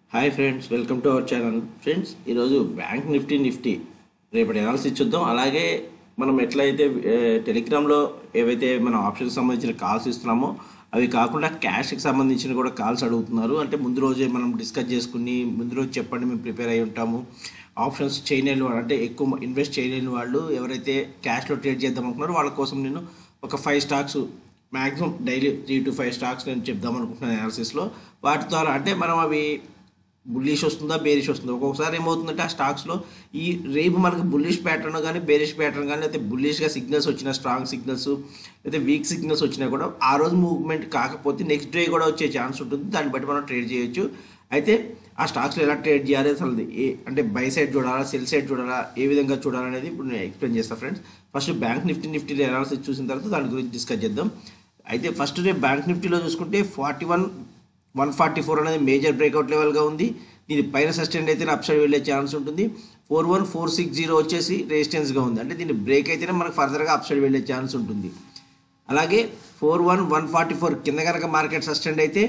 hi friends welcome to our channel friends ఈరోజు bank nifty nifty రేపటి analysis చూద్దాం అలాగే మనం ఎట్లయితే ఏ, టెలిగ్రామ్లో ఏవైతే మనం ఆప్షన్కి సంబంధించిన కాల్స్ ఇస్తున్నామో అవి కాకుండా క్యాష్కి సంబంధించిన కూడా కాల్స్ అడుగుతున్నారు అంటే ముందు రోజే మనం డిస్కస్ చేసుకుని ముందు రోజు చెప్పండి మేము ప్రిపేర్ అయి ఉంటాము ఆప్షన్స్ చేయలేని వాళ్ళు అంటే ఎక్కువ ఇన్వెస్ట్ చేయలేని వాళ్ళు ఎవరైతే క్యాష్లో ట్రేడ్ చేద్దాం అనుకున్నారో వాళ్ళ కోసం నేను ఒక five stocks maximum daily three to five stocks నేను చెప్దాం అనుకుంటున్నాను అనాలిసిస్లో వాటి ద్వారా అంటే మనం అవి బుల్లిష్ వస్తుందా బేరిష్ వస్తుందా ఒక్కొక్కసారి ఏమవుతుందంటే ఆ స్టాక్స్లో ఈ రేపు మనకు బుల్లిష్ ప్యాటర్న్ కానీ బేరిష్ ప్యాటర్న్ కానీ అయితే బుల్లిష్గా సిగ్నల్స్ వచ్చిన స్ట్రాంగ్ సిగ్నల్స్ అయితే వీక్ సిగ్నల్స్ వచ్చినా కూడా ఆ రోజు మూవ్మెంట్ కాకపోతే నెక్స్ట్ డే కూడా వచ్చే ఛాన్స్ ఉంటుంది దాన్ని బట్టి మనం ట్రేడ్ చేయొచ్చు అయితే ఆ స్టాక్స్లో ఎలా ట్రేడ్ చేయాలి అసలు ఏ అంటే బై సైడ్ చూడాలా సెల్ సైడ్ చూడాలా ఏ విధంగా చూడాలనేది ఇప్పుడు నేను ఎక్స్ప్లెయిన్ చేస్తాను friends first bank nifty nifty analysis చూసిన తర్వాత దాని గురించి డిస్కస్ చేద్దాం అయితే ఫస్ట్ రేపు బ్యాంక్ నిఫ్టీలో చూసుకుంటే forty one one forty four అనేది మేజర్ బ్రేక్అవుట్ లెవెల్గా ఉంది దీని పైన సస్టైన్ అయితే అప్ సైడ్ వెళ్ళే ఛాన్స్ ఉంటుంది four one four six zero వచ్చేసి రెసిస్టెన్స్గా ఉంది అంటే దీని బ్రేక్ అయితేనే మనకు ఫర్దర్గా అప్ సైడ్ వెళ్ళే ఛాన్స్ ఉంటుంది అలాగే four one one forty four కింద కనుక మార్కెట్ సస్టెండ్ అయితే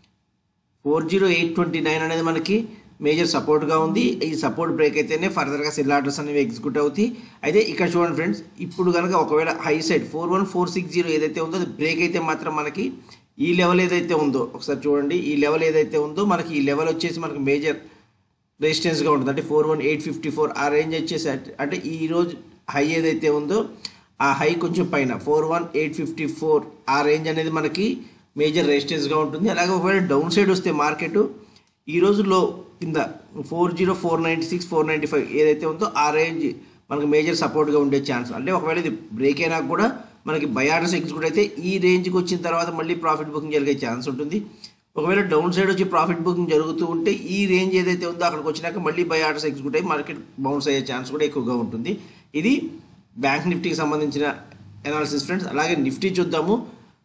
four zero eight twenty nine అనేది మనకి మేజర్ సపోర్ట్గా ఉంది ఈ సపోర్ట్ బ్రేక్ అయితేనే ఫర్దర్గా సెల్ ఆర్డర్స్ అనేవి ఎగ్జిక్యూట్ అవుతాయి అయితే ఇక్కడ చూడండి ఫ్రెండ్స్ ఇప్పుడు కనుక ఒకవేళ high side four one four six zero ఏదైతే ఉందో అది బ్రేక్ అయితే మాత్రం మనకి ఈ లెవెల్ ఏదైతే ఉందో ఒకసారి చూడండి ఈ లెవెల్ ఏదైతే ఉందో మనకి ఈ లెవెల్ వచ్చేసి మనకి మేజర్ రెసిస్టెన్స్గా ఉంటుంది అంటే four one eight fifty four ఆ రేంజ్ వచ్చేసి అట్- అంటే ఈ రోజు హై ఏదైతే ఉందో ఆ హై కొంచెం పైన four one eight fifty four ఆ రేంజ్ అనేది మనకి మేజర్ రెసిస్టెన్స్గా ఉంటుంది అలాగే ఒకవేళ డౌన్ సైడ్ వస్తే మార్కెట్ ఈ రోజు లో కింద four zero four ninety six four ninety five ఏదైతే ఉందో ఆ రేంజ్ మనకి మేజర్ సపోర్ట్గా ఉండే ఛాన్స్ అంటే ఒకవేళ ఇది బ్రేక్ అయినా కూడా మనకి బయార్డర్స్ ఎగ్జిక్యూట్ అయితే ఈ రేంజ్కి వచ్చిన తర్వాత మళ్ళీ ప్రాఫిట్ బుకింగ్ జరిగే ఛాన్స్ ఉంటుంది ఒకవేళ డౌన్ సైడ్ వచ్చి ప్రాఫిట్ బుకింగ్ జరుగుతూ ఉంటే ఈ రేంజ్ ఏదైతే ఉందో అక్కడికి వచ్చినాక మళ్ళీ బై ఆర్డర్స్ ఎగ్జిక్యూట్ అయ్యి మార్కెట్ బౌన్స్ అయ్యే ఛాన్స్ కూడా ఎక్కువగా ఉంటుంది ఇది బ్యాంక్ నిఫ్టీకి సంబంధించిన అనాలిసిస్ ఫ్రెండ్స్ అలాగే నిఫ్టీ చూద్దాము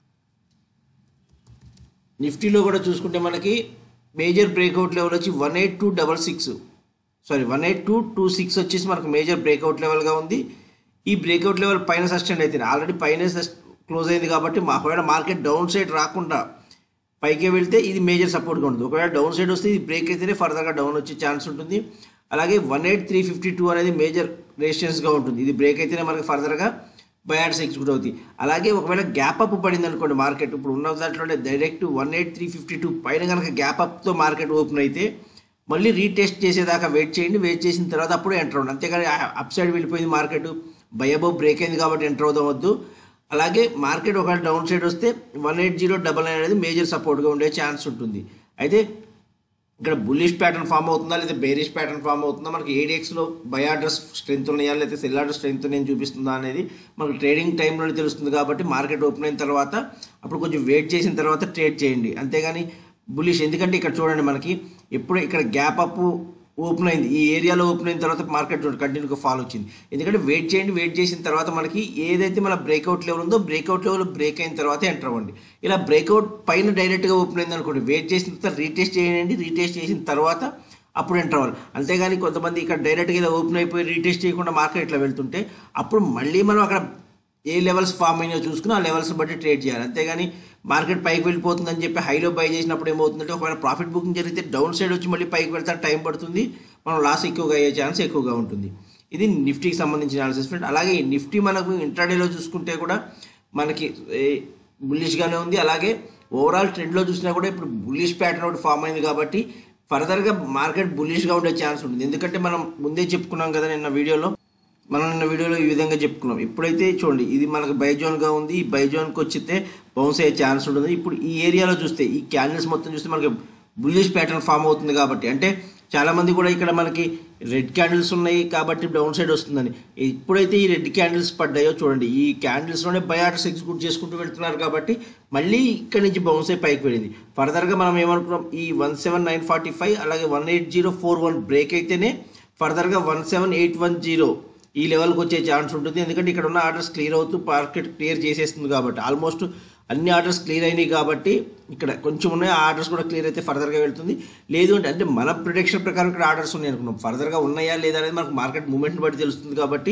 నిఫ్టీలో కూడా చూసుకుంటే మనకి మేజర్ బ్రేక్అవుట్ లెవెల్ వచ్చి one eight two double six sorry one eight two two six వచ్చేసి మనకు మేజర్ బ్రేక్అవుట్ లెవెల్గా ఉంది ఈ బ్రేక్అవుట్ లెవెల్ పైన సస్టెండ్ అయితే ఆల్రెడీ పైన క్లోజ్ అయింది కాబట్టి మా ఒకవేళ మార్కెట్ డౌన్ సైడ్ రాకుండా పైకి వెళ్తే ఇది మేజర్ సపోర్ట్గా ఉంటుంది ఒకవేళ డౌన్ సైడ్ వస్తే ఇది బ్రేక్ అయితేనే ఫర్దర్గా డౌన్ వచ్చే ఛాన్స్ ఉంటుంది అలాగే one eight three fifty two అనేది మేజర్ రెసిస్టెన్స్గా ఉంటుంది ఇది బ్రేక్ అయితేనే మనకి ఫర్దర్గా బయాడ్స్ ఎగ్జిక్యూట్ అవుతాయి అలాగే ఒకవేళ గ్యాప్ అప్ పడింది అనుకోండి మార్కెట్ ఇప్పుడు ఉన్న దాంట్లోనే direct one eight three fifty two పైన కనుక గ్యాప్ అప్తో మార్కెట్ ఓపెన్ అయితే మళ్ళీ రీటెస్ట్ చేసేదాకా వెయిట్ చేయండి వెయిట్ చేసిన తర్వాత అప్పుడు ఎంటర్ అవ్వండి అంతేగాని అప్ సైడ్ వెళ్ళిపోయింది మార్కెట్ బై అబౌవ్ బ్రేక్ అయింది కాబట్టి ఎంటర్ అవుదాం వద్దు అలాగే మార్కెట్ ఒకవేళ డౌన్ సైడ్ వస్తే one eight zero double nine అనేది మేజర్ సపోర్ట్గా ఉండే ఛాన్స్ ఉంటుంది అయితే ఇక్కడ బుల్లిష్ ప్యాటర్న్ ఫామ్ అవుతుందా లేదా బేరిష్ ప్యాటర్న్ ఫామ్ అవుతుందా మనకి ఏడిఎక్స్లో బై ఆర్డర్స్ స్ట్రెంత్ ఉన్నాయా లేదా సెల్ ఆర్డర్ స్ట్రెంత్ నేను చూపిస్తుందా అనేది మనకు ట్రేడింగ్ టైంలోనే తెలుస్తుంది కాబట్టి మార్కెట్ ఓపెన్ అయిన తర్వాత అప్పుడు కొంచెం వెయిట్ చేసిన తర్వాత ట్రేడ్ చేయండి అంతేగాని బుల్లిష్ ఎందుకంటే ఇక్కడ చూడండి మనకి ఎప్పుడు ఇక్కడ గ్యాప్ అప్ ఓపెన్ అయింది ఈ ఏరియాలో ఓపెన్ అయిన తర్వాత మార్కెట్ చూడండి కంటిన్యూగా ఫాల్ వచ్చింది ఎందుకంటే వెయిట్ చేయండి వెయిట్ చేసిన తర్వాత మనకి ఏదైతే మన బ్రేక్అవుట్ లెవెల్ ఉందో బ్రేక్అవుట్ లెవెల్ బ్రేక్ అయిన తర్వాత ఎంటర్ అవ్వండి ఇలా బ్రేక్అవుట్ పైన డైరెక్ట్గా ఓపెన్ అయింది అనుకోండి వెయిట్ చేసిన తర్వాత రీటెస్ట్ చేయండి రీటెస్ట్ చేసిన తర్వాత అప్పుడు ఎంటర్ అవ్వాలి అంతేగాని కొంతమంది ఇక్కడ డైరెక్ట్గా ఇలా ఓపెన్ అయిపోయి రీటెస్ట్ చేయకుండా మార్కెట్ ఇట్లా వెళ్తుంటే అప్పుడు మళ్ళీ మనం అక్కడ ఏ లెవెల్స్ ఫామ్ అయినా చూసుకుని ఆ లెవెల్స్ బట్టి ట్రేడ్ చేయాలి అంతేగాని మార్కెట్ పైకి వెళ్ళిపోతుందని చెప్పి హైలో బై చేసినప్పుడు ఏమవుతుందంటే ఒకవేళ ప్రాఫిట్ బుకింగ్ జరిగితే డౌన్ సైడ్ వచ్చి మళ్ళీ పైకి వెళ్తే టైం పడుతుంది మనం లాస్ ఎక్కువగా అయ్యే ఛాన్స్ ఎక్కువగా ఉంటుంది ఇది నిఫ్టీకి సంబంధించిన అనాలిసిస్ ఫ్రెండ్ అలాగే ఈ నిఫ్టీ మనకు ఇంట్రాడేలో చూసుకుంటే కూడా మనకి బుల్లిష్గానే ఉంది అలాగే ఓవరాల్ ట్రెండ్లో చూసినా కూడా ఇప్పుడు బుల్లిష్ ప్యాటర్న్ ఒకటి ఫామ్ అయింది కాబట్టి ఫర్దర్గా మార్కెట్ బుల్లిష్గా ఉండే ఛాన్స్ ఉంటుంది ఎందుకంటే మనం ముందే చెప్పుకున్నాం కదా నిన్న వీడియోలో మనం నిన్న వీడియోలో ఈ విధంగా చెప్పుకున్నాం ఇప్పుడైతే చూడండి ఇది మనకు బై జోన్గా ఉంది ఈ బై జోన్కి వచ్చితే బౌన్స్ అయ్యే ఛాన్స్ ఉంటుంది ఇప్పుడు ఈ ఏరియాలో చూస్తే ఈ క్యాండిల్స్ మొత్తం చూస్తే మనకి బుల్లిష్ ప్యాటర్న్ ఫామ్ అవుతుంది కాబట్టి అంటే చాలామంది కూడా ఇక్కడ మనకి రెడ్ క్యాండిల్స్ ఉన్నాయి కాబట్టి డౌన్ సైడ్ వస్తుందని ఇప్పుడైతే ఈ రెడ్ క్యాండిల్స్ పడ్డాయో చూడండి ఈ క్యాండిల్స్లోనే బై ఆర్డర్స్ ఎగ్జిక్యూట్ చేసుకుంటూ వెళ్తున్నారు కాబట్టి మళ్ళీ ఇక్కడ నుంచి బౌన్స్ అయి పైకి వెళ్ళింది ఫర్దర్గా మనం ఏమనుకున్నాం ఈ one seven nine forty five అలాగే one eight zero four one break అయితేనే ఫర్దర్గా one seven eight one zero ఈ లెవెల్కి వచ్చే ఛాన్స్ ఉంటుంది ఎందుకంటే ఇక్కడ ఉన్న ఆర్డర్స్ క్లియర్ అవుతూ మార్కెట్ క్లియర్ చేసేస్తుంది కాబట్టి ఆల్మోస్ట్ అన్ని ఆర్డర్స్ క్లియర్ అయినాయి కాబట్టి ఇక్కడ కొంచెం ఉన్నాయి ఆ ఆర్డర్స్ కూడా క్లియర్ అయితే ఫర్దర్గా వెళ్తుంది లేదు అంటే అంటే మన ప్రిడిక్షన్ ప్రకారం ఇక్కడ ఆర్డర్స్ ఉన్నాయి అనుకున్నాం ఫర్దర్గా ఉన్నాయా లేదా అనేది మనకు మార్కెట్ మూమెంట్ని బట్టి తెలుస్తుంది కాబట్టి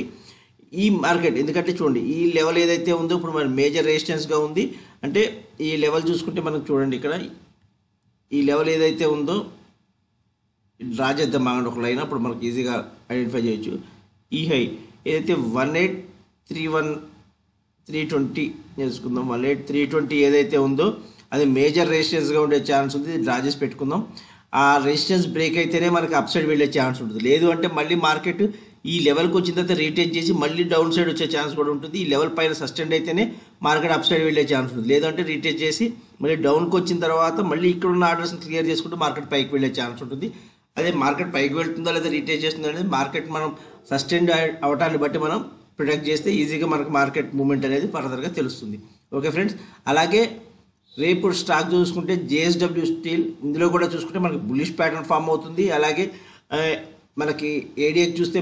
ఈ మార్కెట్ ఎందుకంటే చూడండి ఈ లెవెల్ ఏదైతే ఉందో ఇప్పుడు మన మేజర్ రెసిస్టెన్స్గా ఉంది అంటే ఈ లెవెల్ చూసుకుంటే మనకు చూడండి ఇక్కడ ఈ లెవెల్ ఏదైతే ఉందో డ్రా చేద్దాం బాగుండి ఒక లైన్ అప్పుడు మనకి ఈజీగా ఐడెంటిఫై చేయొచ్చు ఈ హై ఏదైతే one eight three one three twenty చేసుకుందాం వన్ ఎయిట్ త్రీ ట్వంటీ ఏదైతే ఉందో అది మేజర్ రెసిస్టెన్స్గా ఉండే ఛాన్స్ ఉంది డ్రా చేసి పెట్టుకుందాం ఆ రెసిస్టెన్స్ బ్రేక్ అయితేనే మనకి అప్ సైడ్ వెళ్ళే ఛాన్స్ ఉంటుంది లేదు అంటే మళ్ళీ మార్కెట్ ఈ లెవెల్కి వచ్చిన తర్వాత రీటేక్ చేసి మళ్ళీ డౌన్ సైడ్ వచ్చే ఛాన్స్ కూడా ఉంటుంది ఈ లెవెల్ పైన సస్టెండ్ అయితేనే మార్కెట్ అప్ సైడ్ వెళ్ళే ఛాన్స్ ఉంటుంది లేదంటే రీటేక్ చేసి మళ్ళీ డౌన్కి వచ్చిన తర్వాత మళ్ళీ ఇక్కడ ఉన్న ఆర్డర్స్ క్లియర్ చేసుకుంటూ మార్కెట్ పైకి వెళ్ళే ఛాన్స్ ఉంటుంది అదే మార్కెట్ పైకి వెళ్తుందా లేదా రీటేక్ చేస్తుందా అనేది మార్కెట్ మనం సస్టైన్ అవటాన్ని బట్టి మనం ప్రొడక్ట్ చేస్తే ఈజీగా మనకు మార్కెట్ మూమెంట్ అనేది ఫర్దర్గా తెలుస్తుంది ఓకే ఫ్రెండ్స్ అలాగే రేపు స్టాక్ చూసుకుంటే జేఎస్డబ్ల్యూ స్టీల్ ఇందులో కూడా చూసుకుంటే మనకి బులిష్ ప్యాటర్న్ ఫామ్ అవుతుంది అలాగే ఆ, మనకి ఏడిఎక్ చూస్తే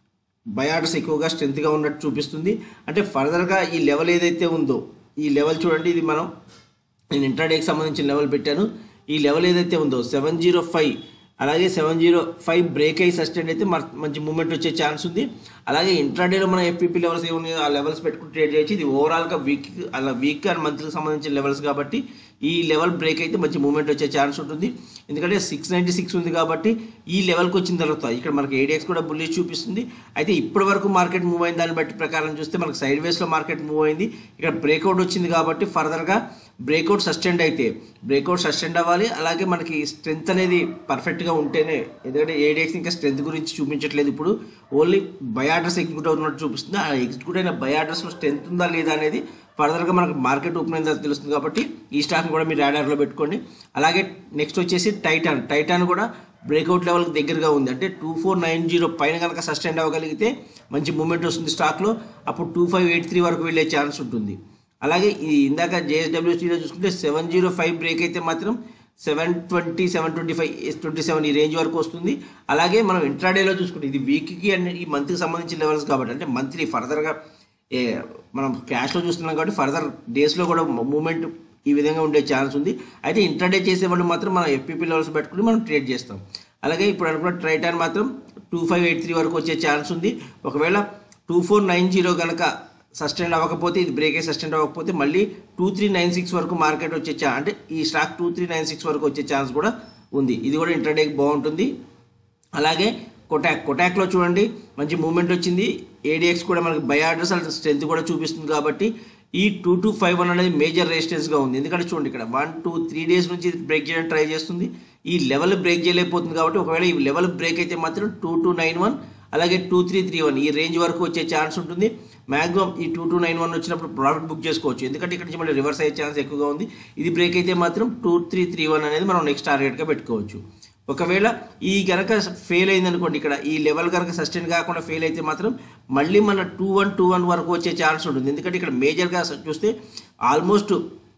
బయాటస్ ఎక్కువగా స్ట్రెంత్గా ఉన్నట్టు చూపిస్తుంది అంటే ఫర్దర్గా ఈ లెవెల్ ఏదైతే ఉందో ఈ లెవెల్ చూడండి ఇది మనం నేను ఇంట్రాడేకి సంబంధించిన లెవెల్ పెట్టాను ఈ లెవెల్ ఏదైతే ఉందో సెవెన్ జీరో ఫైవ్ అలాగే సెవెన్ జీరో ఫైవ్ బ్రేక్ అయ్యి సస్టైన్ అయితే మన- మంచి మూమెంట్ వచ్చే ఛాన్స్ ఉంది అలాగే ఇంట్రాడేలో మన ఎఫ్పీపీ లెవెల్స్ ఏమున్నాయో ఆ లెవెల్స్ పెట్టుకుని ట్రేడ్ చేయొచ్చు ఇది ఓవరాల్గా వీక్ అలా వీక్ అండ్ మంత్కి సంబంధించిన లెవెల్స్ కాబట్టి ఈ లెవెల్ బ్రేక్ అయితే మంచి మూమెంట్ వచ్చే ఛాన్స్ ఉంటుంది ఎందుకంటే సిక్స్ నైంటీ సిక్స్ ఉంది కాబట్టి ఈ లెవెల్కి వచ్చిన తర్వాత ఇక్కడ మనకి ఏడిఎక్స్ కూడా బుల్లిష్ చూపిస్తుంది అయితే ఇప్పటి వరకు మార్కెట్ మూవ్ అయిన దాన్ని బట్టి ప్రకారం చూస్తే మనకి సైడ్ వేస్లో మార్కెట్ మూవ్ అయింది ఇక్కడ బ్రేక్అవుట్ వచ్చింది కాబట్టి ఫర్దర్గా బ్రేక్అవుట్ సస్టెండ్ అయితే బ్రేక్అవుట్ సస్టెండ్ అవ్వాలి అలాగే మనకి స్ట్రెంత్ అనేది పర్ఫెక్ట్గా ఉంటేనే ఎందుకంటే ఏడిఎక్స్ ఇంకా స్ట్రెంత్ గురించి చూపించట్లేదు ఇప్పుడు ఓన్లీ బయాడ్రస్ ఎగ్జిక్యూట్ అవుతున్నట్టు చూపిస్తుంది ఆ ఎగ్జిక్యూట్ అయిన బయాడ్రస్లో స్ట్రెంత్ ఉందా లేదా అనేది ఫర్దర్గా మనకు మార్కెట్ ఓపెన్ అయిన తర్వాత తెలుస్తుంది కాబట్టి ఈ స్టాక్ని కూడా మీరు రాడార్లో పెట్టుకోండి అలాగే నెక్స్ట్ వచ్చేసి టైటాన్ టైటాన్ కూడా బ్రేక్అవుట్ లెవెల్కి దగ్గరగా ఉంది అంటే టూ ఫోర్ నైన్ జీరో పైన కనుక సస్టైన్ అవ్వగలిగితే మంచి మూమెంట్ వస్తుంది స్టాక్లో అప్పుడు టూ ఫైవ్ ఎయిట్ త్రీ వరకు వెళ్ళే ఛాన్స్ ఉంటుంది అలాగే ఈ ఇందాక జేఎస్డబ్ల్యూసీలో చూసుకుంటే సెవెన్ జీరో ఫైవ్ బ్రేక్ అయితే మాత్రం seven twenty seven twenty five twenty seven ఈ రేంజ్ వరకు వస్తుంది అలాగే మనం ఇంట్రాడేలో చూసుకుంటే ఇది వీక్కి అండ్ ఈ మంత్కి సంబంధించిన లెవెల్స్ కాబట్టి అంటే మంత్లీ ఫర్దర్గా ఏ మనం క్యాష్లో చూస్తున్నాం కాబట్టి ఫర్దర్ డేస్లో కూడా మూమెంట్ ఈ విధంగా ఉండే ఛాన్స్ ఉంది అయితే ఇంట్రాడే చేసేవాళ్ళు మాత్రం మనం ఎఫ్పీపీ లెవెల్స్ పెట్టుకుని మనం ట్రేడ్ చేస్తాం అలాగే ఇప్పుడు అనుకున్న ట్రైటాన్ మాత్రం టూ ఫైవ్ ఎయిట్ త్రీ వరకు వచ్చే ఛాన్స్ ఉంది ఒకవేళ టూ ఫోర్ నైన్ జీరో కనుక సస్టైన్ అవ్వకపోతే ఇది బ్రేక్ అయ్యి సస్టైన్ అవ్వకపోతే మళ్ళీ టూ త్రీ నైన్ సిక్స్ వరకు మార్కెట్ వచ్చే ఛా అంటే ఈ stock two three nine six వరకు వచ్చే ఛాన్స్ కూడా ఉంది ఇది కూడా ఇంటర్డేకి బాగుంటుంది అలాగే కొటాక్ కొటాక్లో చూడండి మంచి మూమెంట్ వచ్చింది ఏడిఎక్స్ కూడా మనకి బై ఆర్డర్స్ అండ్ స్ట్రెంత్ కూడా చూపిస్తుంది కాబట్టి ఈ టూ టూ ఫైవ్ వన్ అనేది మేజర్ రెసిస్టెన్స్గా ఉంది ఎందుకంటే చూడండి ఇక్కడ వన్ టూ త్రీ డేస్ నుంచి ఇది బ్రేక్ చేయడం ట్రై చేస్తుంది ఈ లెవెల్ బ్రేక్ చేయలేకపోతుంది కాబట్టి ఒకవేళ ఈ లెవెల్ బ్రేక్ అయితే మాత్రం టూ టూ నైన్ వన్ అలాగే టూ త్రీ త్రీ వన్ ఈ రేంజ్ వరకు వచ్చే ఛాన్స్ ఉంటుంది మ్యాక్సిమం ఈ టూ టూ నైన్ వన్ వచ్చినప్పుడు ప్రాఫిట్ బుక్ చేసుకోవచ్చు ఎందుకంటే ఇక్కడ నుంచి మళ్ళీ రివర్స్ అయ్యే ఛాన్స్ ఎక్కువగా ఉంది ఇది బ్రేక్ అయితే మాత్రం టూ త్రీ త్రీ వన్ అనేది మనం నెక్స్ట్ టార్గెట్గా పెట్టుకోవచ్చు ఒకవేళ ఈ కనుక ఫెయిల్ అయింది అనుకోండి ఇక్కడ ఈ లెవెల్ కనుక సస్టైన్ కాకుండా ఫెయిల్ అయితే మాత్రం మళ్ళీ మన టూ వన్ టూ వన్ వరకు వచ్చే ఛాన్స్ ఉంటుంది ఎందుకంటే ఇక్కడ మేజర్గా చూస్తే ఆల్మోస్ట్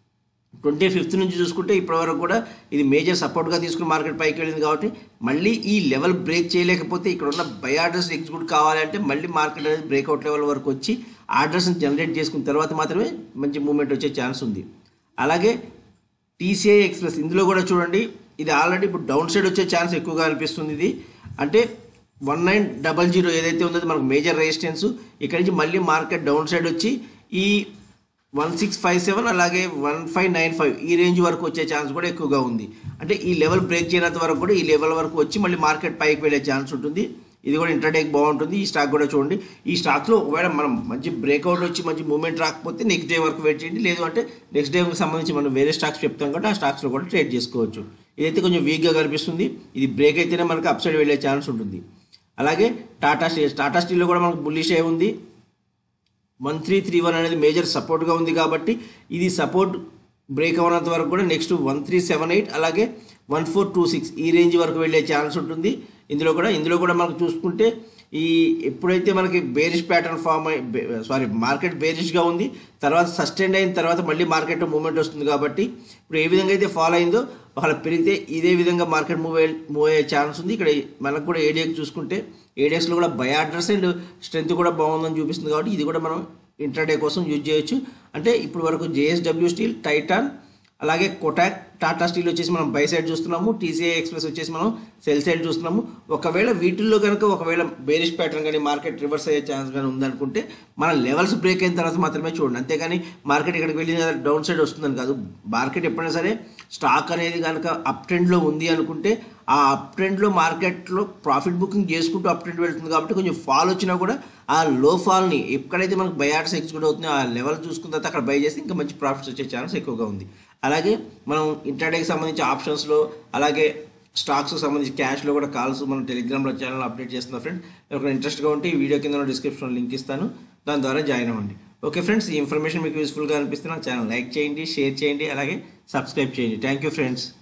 ట్వంటీ ఫిఫ్త్ నుంచి చూసుకుంటే ఇప్పటివరకు కూడా ఇది మేజర్ సపోర్ట్గా తీసుకుని మార్కెట్ పైకి వెళ్ళింది కాబట్టి మళ్ళీ ఈ లెవెల్ బ్రేక్ చేయలేకపోతే ఇక్కడ ఉన్న బై ఆర్డర్స్ ఎగ్జిక్యూట్ కావాలంటే మళ్ళీ మార్కెట్ అనేది బ్రేక్అవుట్ లెవెల్ వరకు వచ్చి ఆర్డర్స్ని జనరేట్ చేసుకున్న తర్వాత మాత్రమే మంచి మూమెంట్ వచ్చే ఛాన్స్ ఉంది అలాగే టీసీఐ ఎక్స్ప్రెస్ ఇందులో కూడా చూడండి ఇది ఆల్రెడీ ఇప్పుడు డౌన్ సైడ్ వచ్చే ఛాన్స్ ఎక్కువగా అనిపిస్తుంది ఇది అంటే వన్ నైన్ డబల్ జీరో ఏదైతే ఉందో అది మనకు మేజర్ రెసిస్టెన్స్ ఇక్కడ నుంచి మళ్ళీ మార్కెట్ డౌన్ సైడ్ వచ్చి ఈ వన్ సిక్స్ ఫైవ్ సెవెన్ అలాగే వన్ ఫైవ్ నైన్ ఫైవ్ ఈ రేంజ్ వరకు వచ్చే ఛాన్స్ కూడా ఎక్కువగా ఉంది అంటే ఈ లెవెల్ బ్రేక్ చేయనంత వరకు కూడా ఈ లెవెల్ వరకు వచ్చి మళ్ళీ మార్కెట్ పైకి వెళ్ళే ఛాన్స్ ఉంటుంది ఇది కూడా ఇంటర్టేక్ బాగుంటుంది ఈ స్టాక్ కూడా చూడండి ఈ స్టాక్లో ఒకవేళ మనం మంచి బ్రేక్అవుట్ వచ్చి మంచి మూమెంట్ రాకపోతే నెక్స్ట్ డే వరకు వెయిట్ చేయండి లేదు అంటే నెక్స్ట్ డేకి సంబంధించి మనం వేరే స్టాక్స్ చెప్తాం కాబట్టి ఆ స్టాక్స్లో కూడా ట్రేడ్ చేసుకోవచ్చు ఇదైతే కొంచెం వీక్గా కనిపిస్తుంది ఇది బ్రేక్ అయితేనే మనకు అప్ సైడ్ వెళ్ళే ఛాన్స్ ఉంటుంది అలాగే టాటా స్టీల్ టాటా స్టీల్లో కూడా మనకు బుల్లిష్ అయి ఉంది వన్ త్రీ త్రీ వన్ అనేది మేజర్ సపోర్ట్గా ఉంది కాబట్టి ఇది సపోర్ట్ బ్రేక్ అవ్వనంత వరకు కూడా next one three seven eight అలాగే వన్ ఫోర్ టూ సిక్స్ ఈ రేంజ్ వరకు వెళ్ళే ఛాన్స్ ఉంటుంది ఇందులో కూడా ఇందులో కూడా మనకు చూసుకుంటే ఈ ఎప్పుడైతే మనకి బేరిష్ ప్యాటర్న్ ఫామ్ అయి సారీ మార్కెట్ బేరిష్గా ఉంది తర్వాత సస్టైన్ అయిన తర్వాత మళ్ళీ మార్కెట్ మూవ్మెంట్ వస్తుంది కాబట్టి ఇప్పుడు ఏ విధంగా అయితే ఫాలో అయిందో వాళ్ళ పెరిగితే ఇదే విధంగా మార్కెట్ మూవ్ మూవ్ అయ్యే ఛాన్స్ ఉంది ఇక్కడ మనకు కూడా ఏడిఎక్స్ చూసుకుంటే ఏడిఎక్స్లో కూడా బై ఆర్డర్స్ అండ్ స్ట్రెంత్ కూడా బాగుందని చూపిస్తుంది కాబట్టి ఇది కూడా మనం ఇంటర్డే కోసం యూజ్ చేయొచ్చు అంటే ఇప్పుడు వరకు జేఎస్డబ్ల్యూ స్టీల్ టైటాన్ అలాగే కొటాక్ టాటా స్టీల్ వచ్చేసి మనం బై సైడ్ చూస్తున్నాము టీసీఐ ఎక్స్ప్రెస్ వచ్చేసి మనం సెల్ సైడ్ చూస్తున్నాము ఒకవేళ వీటిల్లో కనుక ఒకవేళ బేరిష్ ప్యాటర్న్ కానీ మార్కెట్ రివర్స్ అయ్యే ఛాన్స్ కానీ ఉందనుకుంటే మన లెవెల్స్ బ్రేక్ అయిన తర్వాత మాత్రమే చూడండి అంతేగాని మార్కెట్ ఇక్కడికి వెళ్ళిన డౌన్ సైడ్ వస్తుందని కాదు మార్కెట్ ఎప్పుడైనా సరే స్టాక్ అనేది కనుక అప్ ట్రెండ్లో ఉంది అనుకుంటే ఆ అప్ ట్రెండ్లో మార్కెట్లో ప్రాఫిట్ బుకింగ్ చేసుకుంటూ అప్ ట్రెండ్ వెళ్తుంది కాబట్టి కొంచెం ఫాల్ వచ్చినా కూడా ఆ లో ఫాల్ని ఎక్కడైతే మనకు బయాట్స్ ఎక్స్క్యూట్ అవుతుందో ఆ లెవెల్ చూసుకున్న తర్వాత అక్కడ బై చేస్తే ఇంకా మంచి ప్రాఫిట్స్ వచ్చే ఛాన్స్ ఎక్కువగా ఉంది అలాగే మనం ఇంటర్డేకి సంబంధించి ఆప్షన్స్లో అలాగే స్టాక్స్ సంబంధించి క్యాష్లో కూడా కాల్స్ మనం టెలిగ్రామ్లో ఛానల్ అప్డేట్ చేస్తున్నాం ఫ్రెండ్ ఎవరికైనా ఇంట్రెస్ట్గా ఉంటే ఈ వీడియో కింద డిస్క్రిప్షన్లో లింక్ ఇస్తాను దాని ద్వారా జాయిన్ అవ్వండి ఓకే ఫ్రెండ్స్ ఈ ఇన్ఫర్మేషన్ మీకు యూస్ఫుల్గా అనిపిస్తే నా ఛానల్ లైక్ చేయండి షేర్ చేయండి అలాగే సబ్స్క్రైబ్ చేయండి థ్యాంక్ యూ ఫ్రెండ్స్